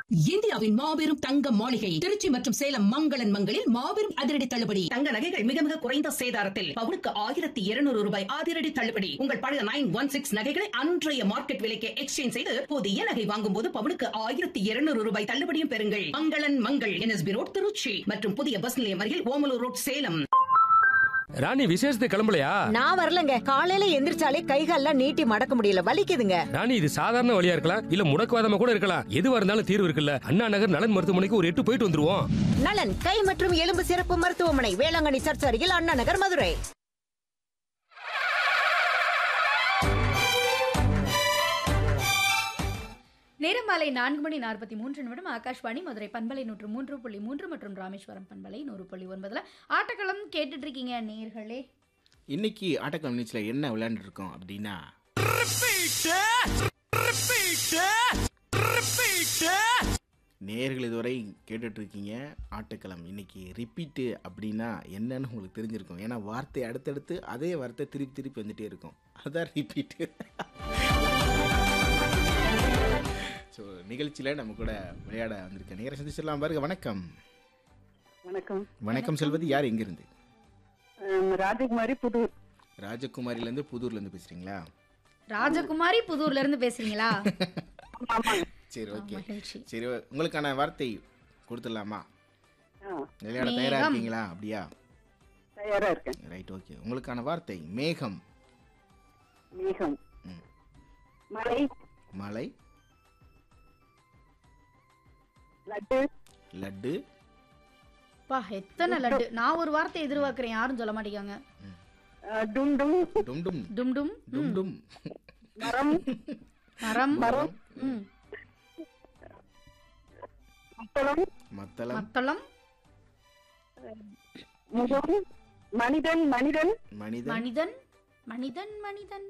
இந்தியாவின் மாபெரும் தங்க மாளிகை திருச்சி மற்றும் சேலம் மங்களன் மங்களில் மாபெரும் அதிரடி தள்ளுபடி தங்க நகைகள் மிக மிக குறைந்த சேதாரத்தில் பவுனுக்கு ஆயிரத்தி இருநூறு ரூபாய் அதிரடி தள்ளுபடி உங்கள் பழைய நைன் ஒன் சிக்ஸ் நகைகளை அன்றைய மார்க்கெட் விலைக்கு எக்ஸ்சேஞ்ச் செய்து புதிய நகை வாங்கும் போது பவுனுக்கு ஆயிரத்தி இருநூறு ரூபாய் தள்ளுபடியும் பெறுங்கள் மங்களன் மங்கள் என்எஸ்பி ரோட் திருச்சி மற்றும் புதிய பஸ் நிலையம் அருகில் ஓமலூர் ரோட் சேலம் ராணி விசேஷத்துக்கு கிளம்பலையா நான் வரலங்க காலையில எந்திரிச்சாலே கைகால்லாம் நீட்டி மடக்க முடியல வலிக்குதுங்க ராணி இது சாதாரண வழியா இருக்கலாம் இல்ல முடக்குவாதமா கூட இருக்கலாம் எதுவா இருந்தாலும் தீர்வு இருக்குல்ல அண்ணா நகர் நலன் மருத்துவமனைக்கு ஒரு எட்டு போயிட்டு வந்துருவோம் நலன் கை மற்றும் எலும்பு சிறப்பு மருத்துவமனை வேளாங்கண்ணி சர்ச் அருகில் அண்ணா நகர் மதுரை நேரம் மாலை நான்கு மணி நாற்பத்தி மூன்று நிமிடம் ஆகாஷ்வாணி மதுரை பண்பலை நூற்று மூன்று புள்ளி மூன்று மற்றும் ராமேஸ்வரம் பண்பலை நூறு புள்ளி ஒன்பதுல ஆட்டக்களம் கேட்டுட்டு இருக்கீங்க நேர்களே இன்னைக்கு ஆட்டக்கிழமை நிகழ்ச்சியில் என்ன விளையாண்டு இருக்கோம் அப்படின்னா நேர்கள் இதுவரை கேட்டுட்டு இருக்கீங்க ஆட்டக்களம் இன்னைக்கு ரிப்பீட்டு அப்படின்னா என்னன்னு உங்களுக்கு தெரிஞ்சிருக்கும் ஏன்னா வார்த்தை அடுத்தடுத்து அதே வார்த்தை திருப்பி திருப்பி வந்துட்டே இருக்கும் அதான் ரிப்பீட்டு ஸோ நிகழ்ச்சியில் நம்ம கூட விளையாட வந்திருக்க நேரம் சந்திச்சிடலாம் பாருங்க வணக்கம் வணக்கம் வணக்கம் செல்வது யார் எங்கிருந்து அம், ராஜகுமாரி புதூர் ராஜகுமாரிலேருந்து புதூர்லேருந்து பேசுகிறீங்களா ராஜகுமாரி புதூர்ல இருந்து பேசுறீங்களா ஆமாங்க சரி ஓகே மகிழ்ச்சி சரி உங்களுக்கான வார்த்தை கொடுத்துடலாமா ஆ, விளையாட தயாரா மேகம். இருக்கீங்களா அப்படியா தயாரா இருக்கேன் ரைட் ஓகே உங்களுக்கான வார்த்தை மேகம் மேகம் ம். மலை மலை லட்டு லட்டு பா எத்தனை லட்டு நான் ஒரு வார்த்தை எதிர்பார்க்கிறேன் யாரும் சொல்ல மாட்டேங்காங்க அ, டுண்டும் டும் டும் டும் டும் டும் டும் மரம் மரம் மரம் ம். மத்தளம் மத்தளம் மத்தளம் முகம் மனிதன் மனிதன் மனிதன் மனிதன் மனிதன் மனிதன்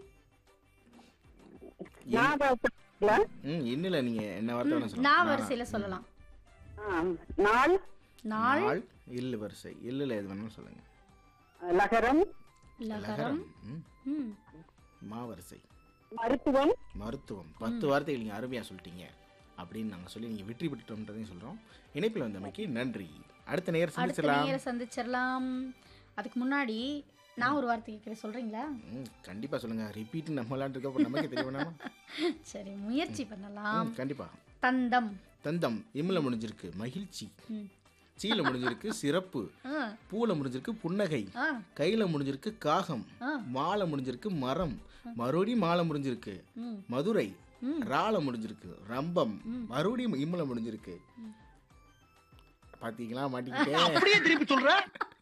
ஞாபகப்படுத்தல. ம் இன்னில நீங்க என்ன வார்த்தை வேணா நான் சொல்லலாம் வரிசையில சொல்லலாம் ஆ, நாள் நாள் நாள் இல்லு வரிசை இல்லுல எது வேணாலும் சொல்லுங்க அ, லகரம் லகரம் ம் ம். மா வரிசை மருத்துவம் மருத்துவம் பத்து வார்த்தைகள் நீங்க அருமையா சொல்லிட்டீங்க அப்படின்னு நாங்க சொல்லி நீங்க வெற்றி பெற்றுட்டோம்ன்றதையும் சொல்றோம் இணைப்பில் வந்தமைக்கு நன்றி அடுத்த நேரம் அடுத்த சந்திச்சலாம் நேரம் சந்திச்சிடலாம் அதுக்கு முன்னாடி நான் ஒரு வார்த்தை கேட்கிறேன் சொல்றீங்களா ம் கண்டிப்பா சொல்லுங்க ரிப்பீட் நம்ம விளாண்டுருக்க நமக்கு தெரிய வேணாமா சரி முயற்சி பண்ணலாம் ம், கண்டிப்பா தந்தம் தந்தம் இம்ல முடிஞ்சிருக்கு மகிழ்ச்சி ம். சீல முடிஞ்சிருக்கு சிறப்பு ஆ, பூல முடிஞ்சிருக்கு புன்னகை ஆ, கையில முடிஞ்சிருக்கு காகம் ஆ. மாலை முடிஞ்சிருக்கு மரம் மறுபடியும் மாலை முடிஞ்சிருக்கு ம். மதுரை ம். ரால முடிஞ்சிருக்கு ரம்பம் மறுபடியும் இம்மல முடிஞ்சிருக்கு பாத்தீங்களா மாட்டிக்கிட்டே அப்படியே திருப்பி சொல்ற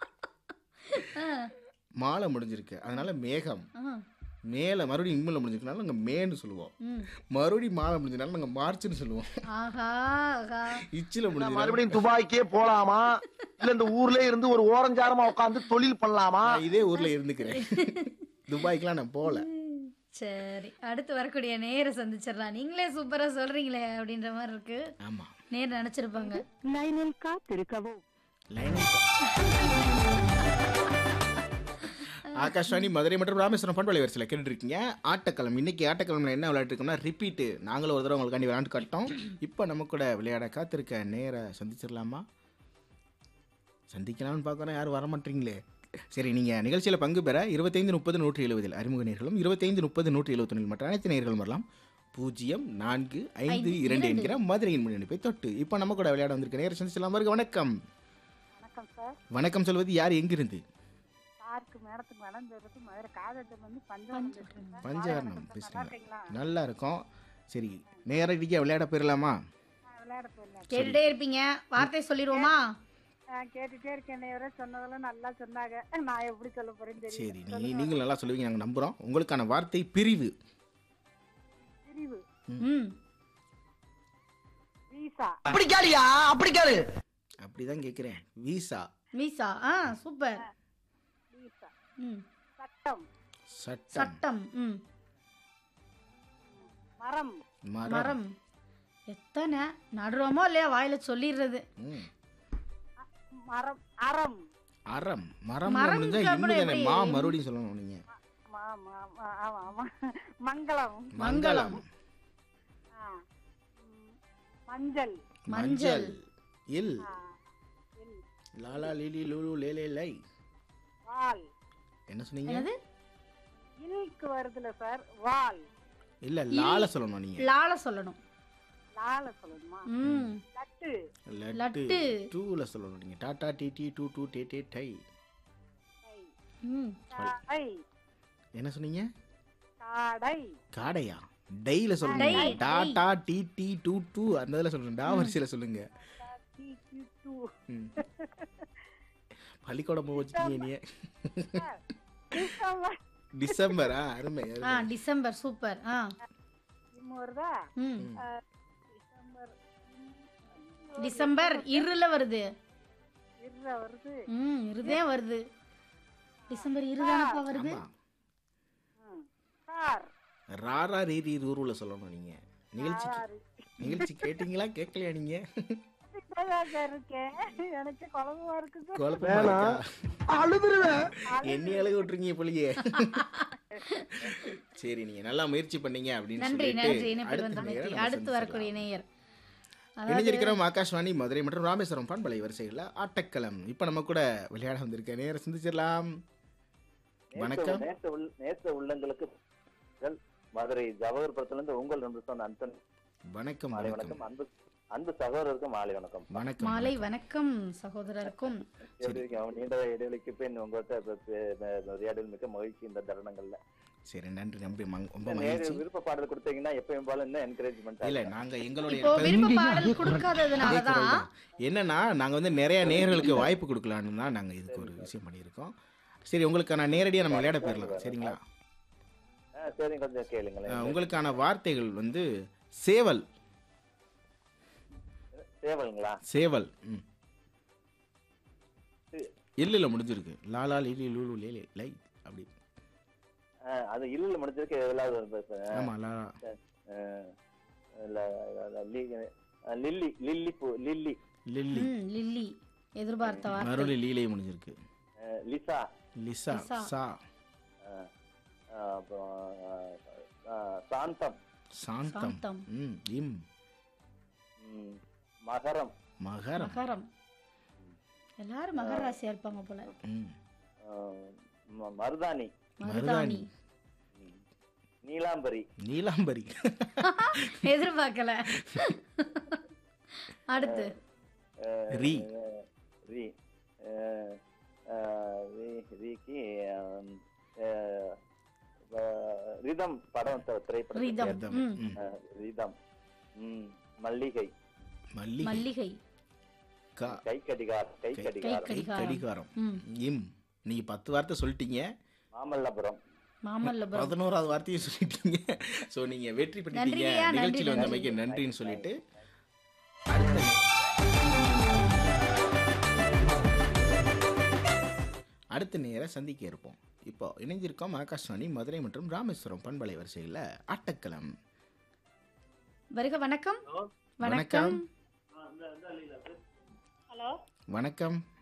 மாலை முடிஞ்சிருக்கு அதனால மேகம் ஆ, மேல மறுபடியும் இம்மல முடிஞ்சிருக்கனால நாங்க மேன்னு சொல்லுவோம் ம். மறுபடியும் மாலை முடிஞ்சதுனால நாங்க மார்ச்னு சொல்லுவோம் ஆஹா ஆஹா இச்சில முடிஞ்சதுனால மறுபடியும் துபாய்க்கே போலாமா இல்ல இந்த ஊர்ல இருந்து ஒரு ஓரஞ்சாரமா உட்காந்து தொழில் பண்ணலாமா நான் இதே ஊர்ல இருந்துக்கிறேன் துபாய்க்குலாம் நான் போகல சரி அடுத்து வரக்கூடிய நேர சந்திச்சிடலாம் நீங்களே சூப்பரா சொல்றீங்களே அப்படின்ற மாதிரி இருக்கு ஆமா நேர் நினைச்சிருப்பாங்க லைனில் காத்திருக்கவும் லைனில் ஆகாஷ்வாணி மதுரை மற்றும் ராமேஸ்வரம் பண்பலை வரிசையில் கேட்டுட்டு இருக்கீங்க ஆட்டக்களம் இன்னைக்கு ஆட்டக்களம்ல என்ன விளையாட்டு இருக்கோம்னா ரிப்பீட்டு நாங்களும் ஒரு தடவை உங்களுக்காண்டி விளையாண்டு காட்டோம் இப்போ நம்ம கூட விளையாட காத்திருக்க நேர சந்திச்சிடலாமா சந்திக்கலாம்னு பார்க்குறோம் யாரும் வர மாட்டீங்களே சரி நீங்கள் நிகழ்ச்சியில் பங்கு பெற இருபத்தைந்து முப்பது நூற்றி எழுபதில் அறிமுக நேர்களும் இருபத்தைந்து முப்பது நூற்றி எழுபத்தொன்னில் மற்ற அனைத்து நேர்களும் வரலாம் பூஜ்ஜியம் நான்கு ஐந்து ஐந்து, இரண்டு இரண்டு. என்கிற மதுரையின் முன்னெடுப்பை தொட்டு இப்போ நம்ம கூட விளையாட வந்திருக்க நேரம் சந்திச்சிடலாம் பாருங்க வணக்கம் வணக்கம் சார் வணக்கம் சொல்வது யார் எங்கிருந்து சாருக்கு மேடத்துக்கு வளர்ந்துருக்கு மதுரை காதத்தில் வந்து பஞ்சம் பஞ்சவர்ணம் பேசுறீங்க நல்லா இருக்கும் சரி நேரடியாக விளையாட போயிடலாமா விளையாட போயிடலாம் கேட்டுட்டே இருப்பீங்க வார்த்தை சொல்லிடுவோமா கேட்டுட்டே இருக்கேன் வரை சொன்னதெல்லாம் நல்லா சொன்னாங்க நான் எப்படி சொல்ல போறேன்னு சரி நீ நீங்கள் நல்லா சொல்லுவீங்க நாங்கள் நம்புகிறோம் உங்களுக்கான வார்த்தை பிரிவு பிரிவு ம் வீசா அப்படி கேளியா அப்படி கேளு அப்படிதான் கேட்குறேன் வீசா மீசா ஆ சூப்பர் வீசா ம் சட்டம் சட்டம் சட்டம் ம் மரம் மரம் மரம் எத்தனை நடுறோமோ இல்லையா வாயில சொல்லிடுறது ம். மரம் அறம் அறம் மரம் மரம் முடிஞ்சா கூட இம்மு தானே எப்படி? மா மறுபடியும் சொல்லணும் நீங்கள் மா- மா- மா- ஆமா ஆமா மங்களம் மங்களம் ஆ. ம். மஞ்சள் மஞ்சள். இல் ஆ, இல் லாலா லிலி லூலு லேலே லை வால் என்ன சொன்னீங்க என்னது இல்க்கு வருதுல சார் வால் இல்ல லால சொல்லணும் நீங்க லால சொல்லணும் லால சொல்லணுமா ம் லட்டு லட்டு லட்டு. டூல சொல்லணும் நீங்க டாடா டி டி டூ டூ டே டே டை கை ம் காடை என்ன சொன்னீங்க காடை காடையா டைல டை, சொல்லணும் டை. டாடா டி டி டூ டூ அந்த இதுல சொல்லணும் டா வரிசையில சொல்லுங்க டி, டி, டூ. ம். பள்ளிக்கூடம் போக வச்சுட்டீங்க நீ டிசம்பர் டிசம்பரா அருமை ஆ அருமை. டிசம்பர் சூப்பர் ஆ இம்மு வருதா ம் டிசம்பர் டிசம்பர் இருல வருது இருற வருது ம் இருதே வருது டிசம்பர் இருதானப்பா வருது ஆமா ம். கார் ராரா ரீரி ரூருல சொல்லணும் நீங்க நிகழ்ச்சி காரு. நிகழ்ச்சி கேட்டீங்களா கேட்கலையா நீங்க இப்பதான் சார் இருக்கேன் எனக்கு குழம்புமா இருக்குது குழப்பமா இருக்கா? அழுதுருவேன் என்னை அழுக விட்டுருங்க போலியே சரி நீங்க நல்லா முயற்சி பண்ணீங்க அப்படின்னு நன்றி நன்றி சொல்லிட்டு இணைப்பில் அடுத்த வந்து நேரம் அமைத்தி நம்ம அடுத்து வரக்கூடிய நேயர் அதாவது இணைஞ்சிருக்கிறோம் ஆகாஷ்வாணி மதுரை மற்றும் ராமேஸ்வரம் பண்பலை வரிசைகளில் ஆட்டக்களம் இப்போ நம்ம கூட விளையாட வந்திருக்க நேரம் சிந்திச்சிடலாம் வணக்கம் நேச உள்- நேச உள்ளங்களுக்கு உங்கள் மதுரை ஜவஹர்புரத்துல இருந்து உங்கள் நம்பர் சொன்ன அன்பன் வணக்கம் மாலை வணக்கம் வணக்கம் அன்பு அன்பு சகோதரருக்கும் மாலை வணக்கம் வணக்கம் மாலை வணக்கம் சகோதரருக்கும் எப்படி இருக்கீங்க? நீண்ட இடைவெளிக்கு பின் உங்கள்கிட்ட உரையாடல் மிக்க மகிழ்ச்சி இந்த தருணங்கள்ல சரி நன்றி நம்பி மங்- ரொம்ப நேரு மகிழ்ச்சி விருப்ப பாடல் கொடுத்தீங்கன்னா எப்பயும் போல இன்னும் என்கரேஜ்மெண்ட் இல்ல நாங்க எங்களுடைய இப்போ பெரும் விருப்ப பாடல் அதே கொடுக்காததுனால குரல் தான் தான். என்னன்னா நாங்க வந்து நிறைய நேயர்களுக்கு வாய்ப்பு கொடுக்கலான்னு தான் நாங்க இதுக்கு ஒரு விஷயம் பண்ணியிருக்கோம் சரி உங்களுக்கான நேரடியா நம்ம விளையாட போயிடலாம் சரிங்களா சரி கொஞ்சம் கேளுங்களேன் அஹ், உங்களுக்கான வார்த்தைகள் வந்து சேவல் சேவலுங்களா சேவல் ம் இல்ல முடிஞ்சிருக்கு லாலா லிலி லூலு லேலே லை அப்படி ஆ, அது இல்ல முடிஞ்சிருக்கு எவ்வளவு ஒரு பஸ். ஆமா லா ஆ, இல்ல, இல்ல, லி- ஆ, லில்லி லில்லி பூ லில்லி லில்லி ம், லில்லி எதிர்பார்த்த வார்த்தை மறுபடி லீலை முடிஞ்சிருக்கு ஆ, லிசா லிசா லிசா. சா ஆ, ஆ, அப்புறம் ஆ, ஆ, சாந்தம் சாந்தம் சாந்தம். ம் இம் ம், மகரம் மகரம் மகரம் எல்லாரும் மகர ராசியா இருப்பாங்க போல ம் ஆ, ம- மருதாணி மருதாணி ம், நீலாம்பரி நீலாம்பரி எதிர்பார்க்கல அடுத்து ஆ, ரீ ரீ ஆ, ஆ, ரீ- ரீக்கு ஆம், ஆ, ஆ, ரிதம் படம் த- திரைப்படம் ரிதம். ரதம். ம். ம். ஆ, ரிதம் ம், மல்லிகை மல்லிகை மல்லிகை கா கை கடிகாரம் கை கை- கடிகாரம் கை கடிகாரம். கடிகாரம் ம் இம் நீங்க பத்து வார்த்தை சொல்லிட்டீங்க மாமல்லபுரம் மாமல்லபுரம் பதினோராவது வார்த்தையும் சொல்லிட்டீங்க ஸோ நீங்க வெற்றி பண்ணிட்டீங்க நன்றிங்கய்யா, நன்றி, நிகழ்ச்சியில் நன்றி. வந்தமைக்கு நன்றின்னு சொல்லிட்டு அடுத்த அடுத்த நேரம் சந்திக்க இருப்போம் இப்போ இணைஞ்சிருக்கோம் ஆகாஷ்வாணி மதுரை மற்றும் ராமேஸ்வரம் பண்பலை வரிசையில் ஆட்டக்களம் வருக வணக்கம் வணக்கம் வணக்கம் ஹலோ வணக்கம்